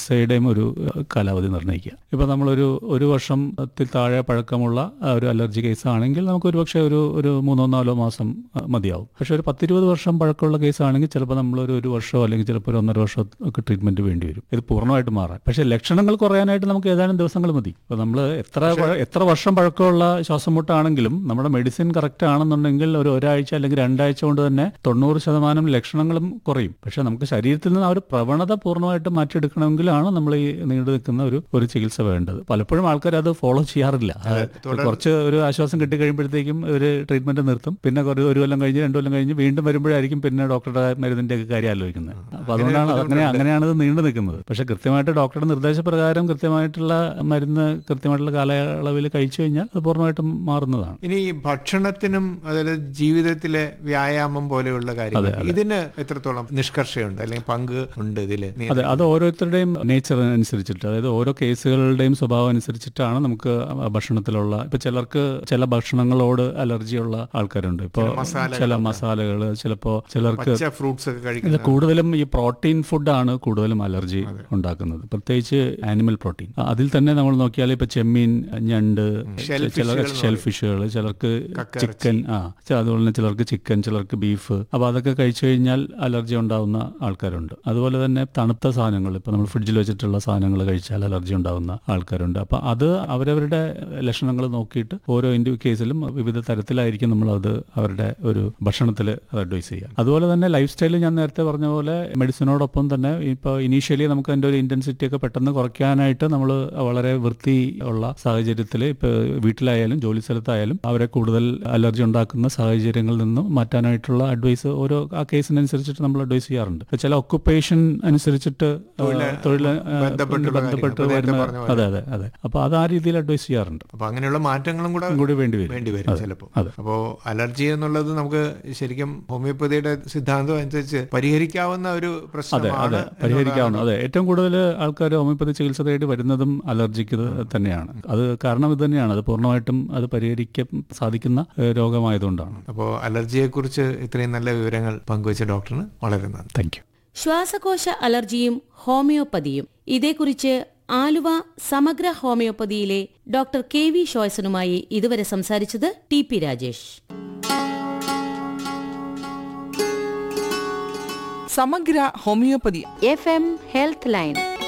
ചികിത്സയുടെയും ഒരു ഏഹ്, കാലാവധി നിർണ്ണയിക്കുക ഇപ്പോൾ നമ്മളൊരു ഒരു വർഷത്തിൽ താഴെ പഴക്കമുള്ള ആ, ഒരു അലർജി കേസ് ആണെങ്കിൽ നമുക്ക് ഒരുപക്ഷെ ഒരു ഒരു മൂന്നോ നാലോ മാസം ആ, മതിയാവും പക്ഷെ ഒരു പത്തിരുപത് വർഷം പഴക്കമുള്ള കേസ് ആണെങ്കിൽ ചിലപ്പോൾ നമ്മളൊരു ഒരു വർഷമോ അല്ലെങ്കിൽ ചിലപ്പോൾ ഒരു ഒന്നര വർഷം ഒക്കെ ട്രീറ്റ്മെന്റ് വേണ്ടി വരും ഇത് പൂർണ്ണമായിട്ട് മാറാൻ പക്ഷേ ലക്ഷണങ്ങൾ കുറയാനായിട്ട് നമുക്ക് ഏതാനും ദിവസങ്ങൾ മതി ഇപ്പോൾ നമ്മൾ എത്ര പഴ- എത്ര വർഷം പഴക്കമുള്ള ശ്വാസം മുട്ടാണെങ്കിലും നമ്മുടെ മെഡിസിൻ കറക്റ്റ് ആണെന്നുണ്ടെങ്കിൽ ഒരു ഒരാഴ്ച അല്ലെങ്കിൽ രണ്ടാഴ്ച കൊണ്ട് തന്നെ തൊണ്ണൂറ് ശതമാനം ലക്ഷണങ്ങളും കുറയും പക്ഷെ നമുക്ക് ശരീരത്തിൽ നിന്ന് ആ ഒരു പ്രവണത പൂർണ്ണമായിട്ട് മാറ്റിയെടുക്കണമെങ്കിലാണ് നമ്മൾ ഈ നീണ്ടു നിൽക്കുന്ന ഒരു ഒരു ചികിത്സ വേണ്ടത് പലപ്പോഴും ആൾക്കാർ അത് ഫോളോ ചെയ്യാറില്ല കുറച്ച് ഒരു ആശ്വാസം കിട്ടി കഴിയുമ്പോഴത്തേക്കും ഒരു ട്രീറ്റ്മെന്റ് നിർത്തും പിന്നെ കുറേ ഒരു കൊല്ലം കഴിഞ്ഞ് രണ്ടു കൊല്ലം കഴിഞ്ഞ് വീണ്ടും വരുമ്പോഴായിരിക്കും പിന്നെ ഡോക്ടറുടെ മരുന്നിന്റെ ഒക്കെ കാര്യം ആലോചിക്കുന്നത് അപ്പൊ അതുകൊണ്ടാണ് അങ്ങനെ അങ്ങനെയാണ് ഇത് നീണ്ടു നിൽക്കുന്നത് പക്ഷെ കൃത്യമായിട്ട് ഡോക്ടറുടെ നിർദ്ദേശപ്രകാരം കൃത്യമായിട്ടുള്ള മരുന്ന് കൃത്യമായിട്ടുള്ള കാലയളവിൽ കഴിച്ചു കഴിഞ്ഞാൽ അത് പൂർണ്ണമായിട്ടും മാറുന്നതാണ് ഇനി ഈ ഭക്ഷണത്തിനും അതായത് ജീവിതത്തിലെ വ്യായാമം പോലെയുള്ള കാര്യങ്ങൾ ഇതിന് എത്രത്തോളം നിഷ്കർഷയുണ്ട് അല്ലെങ്കിൽ പങ്ക് ഉണ്ട് ഇതില് അതെ അത് ഓരോരുത്തരുടെയും നേച്ചർ അനുസരിച്ചിട്ട് അതായത് ഓരോ കേസുകളുടെയും സ്വഭാവം അനുസരിച്ചിട്ടാണ് നമുക്ക് ഭക്ഷണത്തിലുള്ള ഇപ്പൊ ചിലർക്ക് ചില ഭക്ഷണങ്ങളോട് അലർജിയുള്ള ആൾക്കാരുണ്ട് ഇപ്പൊ ചില മസാലകൾ ചിലപ്പോ ചിലർക്ക് പച്ച ഫ്രൂട്ട്സ് ഒക്കെ ഇത് കഴിക്കുന്നത് കൂടുതലും ഈ പ്രോട്ടീൻ ഫുഡാണ് കൂടുതലും അലർജി ഉണ്ടാക്കുന്നത് പ്രത്യേകിച്ച് ആനിമൽ പ്രോട്ടീൻ അതിൽ തന്നെ നമ്മൾ നോക്കിയാൽ ഇപ്പൊ ചെമ്മീൻ ഞണ്ട് ചില ഷെൽ ഫിഷുകൾ ചിലർക്ക് ചിക്കൻ ആ ച- അതുപോലെ തന്നെ ചിലർക്ക് ചിക്കൻ ചിലർക്ക് ബീഫ് അപ്പൊ അതൊക്കെ കഴിച്ചു കഴിഞ്ഞാൽ അലർജി ഉണ്ടാവുന്ന ആൾക്കാരുണ്ട് അതുപോലെ തന്നെ തണുത്ത സാധനങ്ങൾ ഇപ്പൊ നമ്മൾ ഫ്രിഡ്ജിൽ വെച്ചിട്ടുള്ള സാധനങ്ങൾ കഴിച്ചാൽ അലർജി ഉണ്ടാവുന്ന ആൾക്കാരുണ്ട് അപ്പൊ അത് അവരവരുടെ ലക്ഷണങ്ങൾ നോക്കിയിട്ട് ഓരോ ഇൻഡി കേസിലും വിവിധ തരത്തിലായിരിക്കും നമ്മൾ അത് അവരുടെ ഒരു ഭക്ഷണത്തിൽ അത് അഡ്വൈസ് ചെയ്യുക അതുപോലെ തന്നെ ലൈഫ് സ്റ്റൈൽ ഞാൻ നേരത്തെ പറഞ്ഞ പോലെ മെഡിസിനോടൊപ്പം തന്നെ ഇപ്പോൾ ഇനീഷ്യലി നമുക്ക് അതിൻ്റെ ഒരു ഇന്റൻസിറ്റി ഒക്കെ പെട്ടെന്ന് കുറയ്ക്കാനായിട്ട് നമ്മൾ വളരെ വൃത്തി ഉള്ള സാഹചര്യത്തിൽ ഇപ്പോൾ വീട്ടിലായാലും ജോലി സ്ഥലത്തായാലും അവരെ കൂടുതൽ അലർജി ഉണ്ടാക്കുന്ന സാഹചര്യങ്ങളിൽ നിന്നും മാറ്റാനായിട്ടുള്ള അഡ്വൈസ് ഓരോ ആ കേസിനനുസരിച്ചിട്ട് നമ്മൾ അഡ്വൈസ് ചെയ്യാറുണ്ട് ഇപ്പൊ ചില ഒക്കുപ്പേഷൻ അനുസരിച്ചിട്ട് തൊഴിൽ ബന്ധപ്പെട്ടുള്ള ബന്ധപ്പെട്ട് കാര്യങ്ങൾ. വരുന്ന നേരത്തെ പറഞ്ഞ പോലെ. അതെ അതെ അതെ അപ്പൊ അത് ആ രീതിയിൽ അഡ്വൈസ് ചെയ്യാറുണ്ട് അപ്പൊ അങ്ങനെയുള്ള മാറ്റങ്ങളും കൂടെ കൂടി വേണ്ടി വരും വേണ്ടി വരും ചിലപ്പോൾ അതെ. അപ്പോ അലർജി എന്നുള്ളത് നമുക്ക് ശരിക്കും ഹോമിയോപ്പതിയുടെ സിദ്ധാന്തം അനുസരിച്ച് പരിഹരിക്കാവുന്ന ഒരു അതെ പ്രശ്നമാണ് അതെ പരിഹരിക്കാവുന്ന അതെ ഏറ്റവും കൂടുതൽ ആൾക്കാർ ഹോമിയോപ്പതി ചികിത്സ തേടി വരുന്നതും അലർജിക്ക് ഇത് തന്നെയാണ് അത് കാരണം ഇത് തന്നെയാണ് അത് പൂർണ്ണമായിട്ടും അത് പരിഹരിക്കാൻ സാധിക്കുന്ന ഏഹ്, രോഗമായതുകൊണ്ടാണ് അപ്പോൾ അലർജിയെക്കുറിച്ച് ഇത്രയും നല്ല വിവരങ്ങൾ പങ്കുവച്ച ഡോക്ടറിന് വളരെ നന്ദി താങ്ക് യു ശ്വാസകോശ അലർജിയും ഹോമിയോപ്പതിയും ഇതേക്കുറിച്ച് ആലുവ സമഗ്ര ഹോമിയോപ്പതിയിലെ ഡോക്ടർ കെ വി ഷോയ്സനുമായി ഇതുവരെ സംസാരിച്ചത് T P Rajesh Samagra homeopathy F M health line